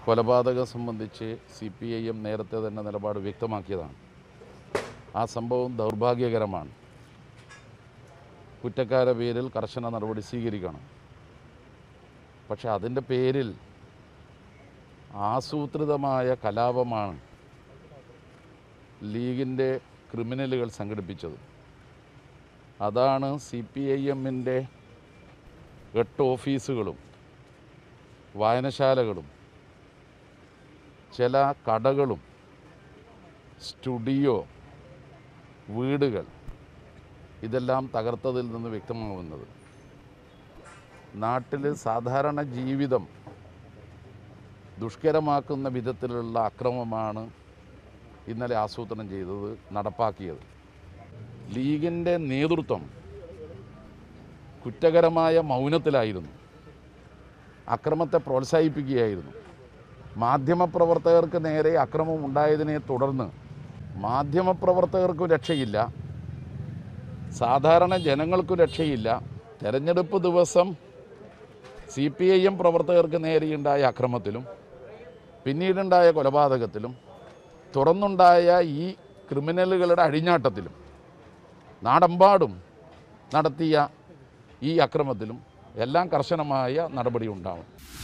കൊലപാതകം സംബന്ധിച്ച് C P I M നേരത്തെ തന്നെ നിലപാട് വ്യക്തമാക്കിയതാണ് ആ സംഭവം ദൗർഭാഗ്യകരമാണ് കുറ്റക്കാരുടെ പേരിൽ കർശന നടപടി സ്വീകരിക്കണം പക്ഷെ അതിൻ്റെ പേരിൽ ആസൂത്രിതമായ കലാപമാണ് ലീഗിൻ്റെ ക്രിമിനലുകൾ സംഘടിപ്പിച്ചത് അതാണ് സി പി ഐ എമ്മിൻ്റെ എട്ട് ഓഫീസുകളും വായനശാലകളും ചില കടകളും സ്റ്റുഡിയോ വീടുകൾ ഇതെല്ലാം തകർത്തതിൽ നിന്ന് വ്യക്തമാവുന്നത് നാട്ടിൽ സാധാരണ ജീവിതം ദുഷ്കരമാക്കുന്ന വിധത്തിലുള്ള അക്രമമാണ് ഇന്നലെ ആസൂത്രണം ചെയ്തത് നടപ്പാക്കിയത് ലീഗിൻ്റെ നേതൃത്വം കുറ്റകരമായ മൗനത്തിലായിരുന്നു അക്രമത്തെ പ്രോത്സാഹിപ്പിക്കുകയായിരുന്നു മാധ്യമപ്രവർത്തകർക്ക് നേരെ അക്രമം ഉണ്ടായതിനെ തുടർന്ന് മാധ്യമപ്രവർത്തകർക്കും രക്ഷയില്ല സാധാരണ ജനങ്ങൾക്കും രക്ഷയില്ല തെരഞ്ഞെടുപ്പ് ദിവസം സി പി ഐ എം പ്രവർത്തകർക്ക് നേരെയുണ്ടായ അക്രമത്തിലും പിന്നീടുണ്ടായ കൊലപാതകത്തിലും തുറന്നുണ്ടായ ഈ ക്രിമിനലുകളുടെ അഴിഞ്ഞാട്ടത്തിലും നാടെമ്പാടും നടത്തിയ ഈ അക്രമത്തിലും എല്ലാം കർശനമായ നടപടി ഉണ്ടാവും